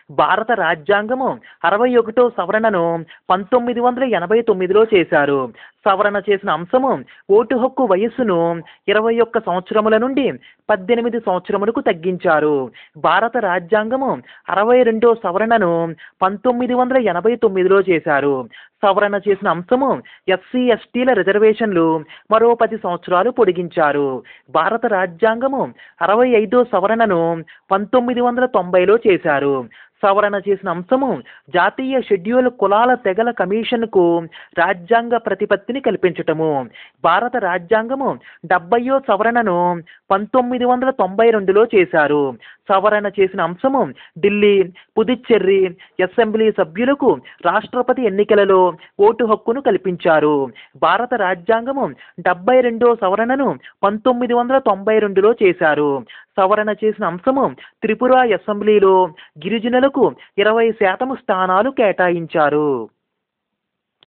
భారత రాజ్యాంగము అరవై ఒకటో సవరణను పంతొమ్మిది వందల ఎనభై తొమ్మిదిలో చేశారు సవరణ చేసిన అంశము ఓటు హక్కు వయస్సును ఇరవై ఒక్క సంవత్సరముల నుండి పద్దెనిమిది సంవత్సరములకు తగ్గించారు భారత రాజ్యాంగము అరవై రెండో సవరణను పంతొమ్మిది వందల ఎనభై తొమ్మిదిలో చేశారు సవరణ చేసిన అంశము ఎస్సీ ఎస్టీల రిజర్వేషన్లు మరో పది సంవత్సరాలు పొడిగించారు భారత రాజ్యాంగము అరవై ఐదో సవరణను పంతొమ్మిది వందల తొంభైలో చేశారు సవరణ చేసిన అంశము జాతీయ షెడ్యూల్ కులాల తెగల కమిషన్కు రాజ్యాంగ ప్రతిపత్తిని కల్పించటము భారత రాజ్యాంగము డెబ్బయో సవరణను పంతొమ్మిది వందల తొంభై రెండులో చేశారు సవరణ చేసిన అంశము ఢిల్లీ పుదుచ్చెర్రి అసెంబ్లీ సభ్యులకు రాష్ట్రపతి ఎన్నికలలో ఓటు హక్కును కల్పించారు భారత రాజ్యాంగము డెబ్బై రెండో సవరణను పంతొమ్మిది వందల తొంభై రెండులో చేశారు సవరణ చేసిన అంశము త్రిపుర అసెంబ్లీలో గిరిజనులకు ఇరవై శాతం స్థానాలు కేటాయించారు